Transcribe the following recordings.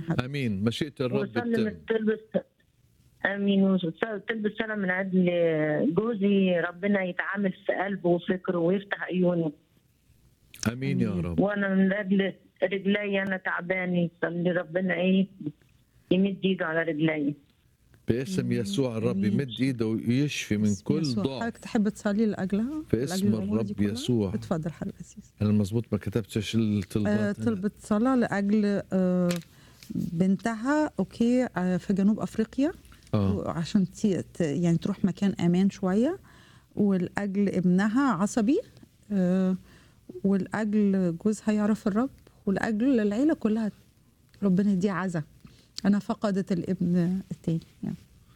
حبيبي امين مشيئه الرب وصلي تتم من تلبس امين وتلبس سنه من عند جوزي ربنا يتعامل في قلبه وفكره ويفتح عيونه امين يا رب وانا من رجل رجلي انا تعبانه صلي ربنا ايه يمد ايده على رجلي باسم يسوع الرب آمين. يمد ايده ويشفي من باسم كل يسوع. ضعف حضرتك تحب تصلي لاجلها في لأجل اسم الأمور دي الرب كلها؟ يسوع. اتفضل حضرتك القسيس انا مزبوط ما كتبتش آه الطلبات طلبت صلاة لأجل آه بنتها أوكي آه في جنوب أفريقيا اه عشان تي- ت- يعني تروح مكان أمان شوية ولأجل ابنها عصبي آه ولأجل جوزها يعرف الرب ولأجل العيلة كلها ربنا يديها عزة أنا فقدت الابن التاني يعني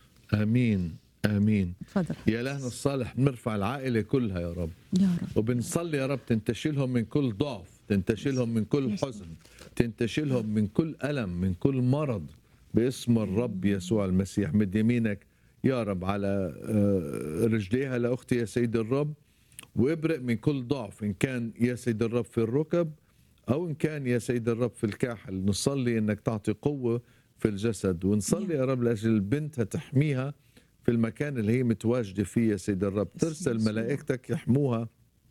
امين امين اتفضل يا لهنا الصالح بنرفع العائله كلها يا رب يا رب وبنصلي يا رب تنتشلهم من كل ضعف تنتشلهم من كل حزن تنتشلهم من كل ألم من كل مرض باسم الرب يسوع المسيح مد يمينك يا رب على آه، رجليها لأختي يا سيد الرب وابرئ من كل ضعف إن كان يا سيد الرب في الركب أو إن كان يا سيد الرب في الكاحل نصلي إنك تعطي قوة في الجسد ونصلي يا رب لأجل بنتها تحميها في المكان اللي هي متواجدة فيه يا سيد الرب ترسل يسوع. ملائكتك يحموها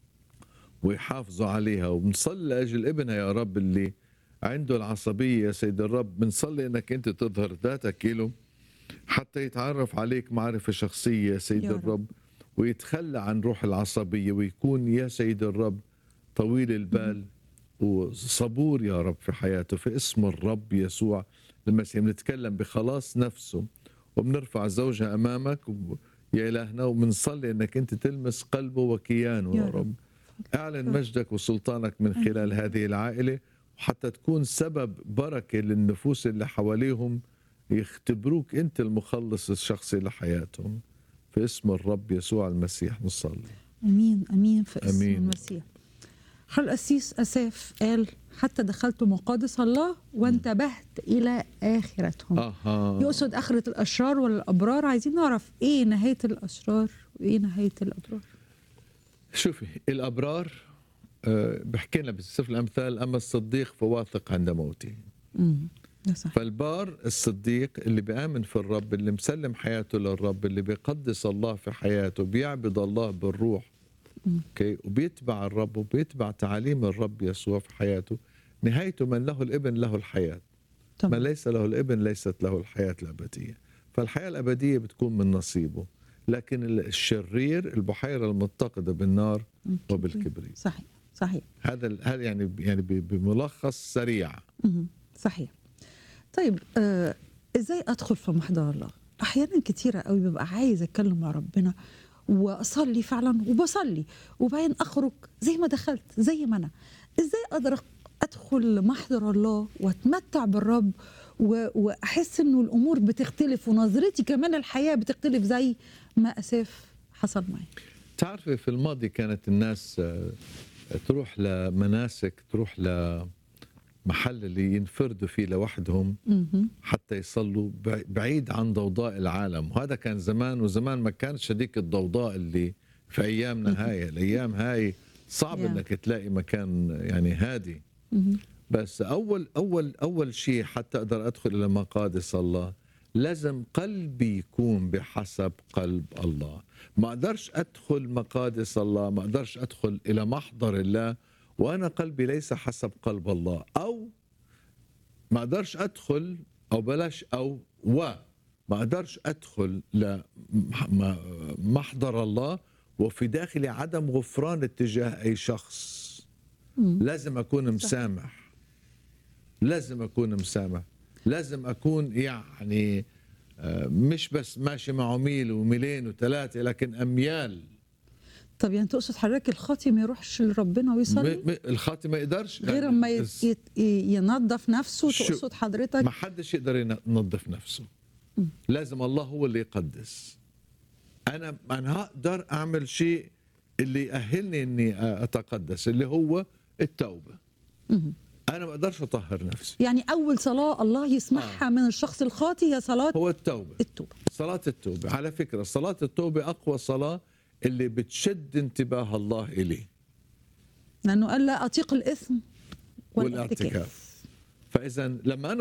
ويحافظوا عليها وبنصلي لاجل ابنها يا رب اللي عنده العصبيه يا سيد الرب بنصلي انك انت تظهر ذاتك له حتى يتعرف عليك معرفه شخصيه يا سيد يا رب. الرب ويتخلى عن روح العصبيه ويكون يا سيد الرب طويل البال وصبور يا رب في حياته في اسم الرب يسوع المسيح بنتكلم بخلاص نفسه وبنرفع زوجها امامك و- يا الهنا وبنصلي انك انت تلمس قلبه وكيانه يا يا رب. رب اعلن مجدك وسلطانك من خلال هذه العائله وحتى تكون سبب بركه للنفوس اللي حواليهم يختبروك انت المخلص الشخصي لحياتهم في اسم الرب يسوع المسيح نصلي امين امين في اسم أمين. المسيح هل القسيس اساف قال حتى دخلت مقادس الله وانتبهت الى اخرتهم اها يقصد اخره الاشرار ولا الابرار عايزين نعرف ايه نهايه الاشرار وايه نهايه الابرار شوفي الابرار آه، بحكي لنا بسفر الامثال اما الصديق فواثق عند موته امم ده صح فالبار الصديق اللي بيآمن في الرب اللي مسلم حياته للرب اللي بيقدس الله في حياته بيعبد الله بالروح اوكي وبيتبع الرب وبيتبع تعاليم الرب يسوع في حياته نهايته من له الابن له الحياه من طبعا ليس له الابن ليست له الحياه الابديه فالحياه الابديه بتكون من نصيبه لكن الشرير البحيره المتقده بالنار وبالكبريت صحيح صحيح هذا ال- هذا يعني يعني ب- بملخص سريع مهم. صحيح طيب آه ازاي ادخل في محضر الله احيانا كتيره قوي ببقى عايز اتكلم مع ربنا واصلي فعلا وبصلي وبعدين اخرج زي ما دخلت زي ما انا ازاي اقدر ادخل محضر الله واتمتع بالرب و- واحس انه الامور بتختلف ونظرتي كمان الحياه بتختلف زي ما اساف حصل معي تعرفي في الماضي كانت الناس آه، تروح لمناسك تروح لمحل اللي ينفردوا فيه لوحدهم مهم. حتى يصلوا بع- بعيد عن ضوضاء العالم وهذا كان زمان وزمان ما كانش هذيك الضوضاء اللي في ايامنا هاي الايام هاي صعب Yeah. انك تلاقي مكان يعني هادي مهم. بس اول اول اول شيء حتى اقدر ادخل الى مقادس الله لازم قلبي يكون بحسب قلب الله ما اقدرش ادخل مقادس الله ما اقدرش ادخل الى محضر الله وانا قلبي ليس حسب قلب الله او ما اقدرش ادخل او بلاش او و ما اقدرش ادخل لمحضر الله وفي داخلي عدم غفران اتجاه اي شخص مم. لازم اكون مسامح لازم اكون مسامح لازم اكون يعني آه، مش بس ماشي معه ميل وميلين وثلاثه لكن اميال طب يعني تقصد حضرتك الخاطي ما يروحش لربنا ويصلي م- م- الخاطي ما يقدرش غير يعني ما يت- يت- ينظف نفسه شو- تقصد حضرتك ما حدش يقدر ينظف نفسه لازم الله هو اللي يقدس انا انا هقدر اعمل شيء اللي يأهلني اني اتقدس اللي هو التوبه مهم. انا ما اقدرش اطهر نفسي يعني اول صلاه الله يسمعها من الشخص الخاطي هي صلاه هو التوبه التوبه صلاة التوبة على فكرة صلاة التوبة أقوى صلاة اللي بتشد انتباه الله إليه لانه قال لا اطيق الاثم والاعتكاف والاعتكاف فإذا لما أنا